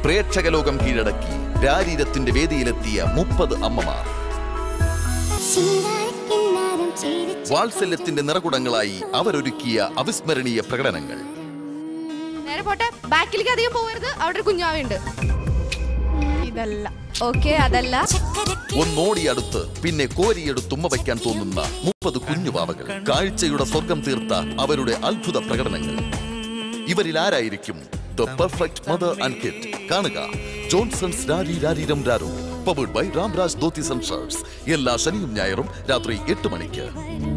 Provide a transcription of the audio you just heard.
പ്രേക്ഷക ലോകം കീഴടക്കി രാരീരത്തിന്റെ വേദിയിലെത്തിയ മുപ്പത് അമ്മമാർ ശിങ്കാരക്കിന്നാരം ചിരിച്ചു വാത്സല്യത്തിന്റെ നിറകുടങ്ങളായി അവരൊരുക്കിയ അവിസ്മരണീയ പ്രകടനങ്ങൾ നേരെ പോട്ടെ ബാക്കിലേക്ക് അധികം പോകരുത് അവിടെ ഒരു കുഞ്ഞാവുണ്ട് ഇതല്ല ഓക്കെ അതല്ല ചക്കരക്ക് ഒന്നോടിയടുത്ത് പിന്നെ കോരിയെടുത്തുമ്മ വയ്ക്കാൻ തോന്നുന്ന മുപ്പത് കുഞ്ഞുപാവകൾ കാഴ്ചയുടെ സ്വർഗം തീർത്ത അവരുടെ അത്ഭുത പ്രകടനങ്ങൾ ഇവരിൽ ആരായിരിക്കും the perfect mother and kid കാണുക Johnson's Rari Rareeram Raro powered by Ramraj dhoti സെൻസേഴ്സ് എല്ലാ ശനിയും ഞായറും രാത്രി എട്ട് മണിക്ക്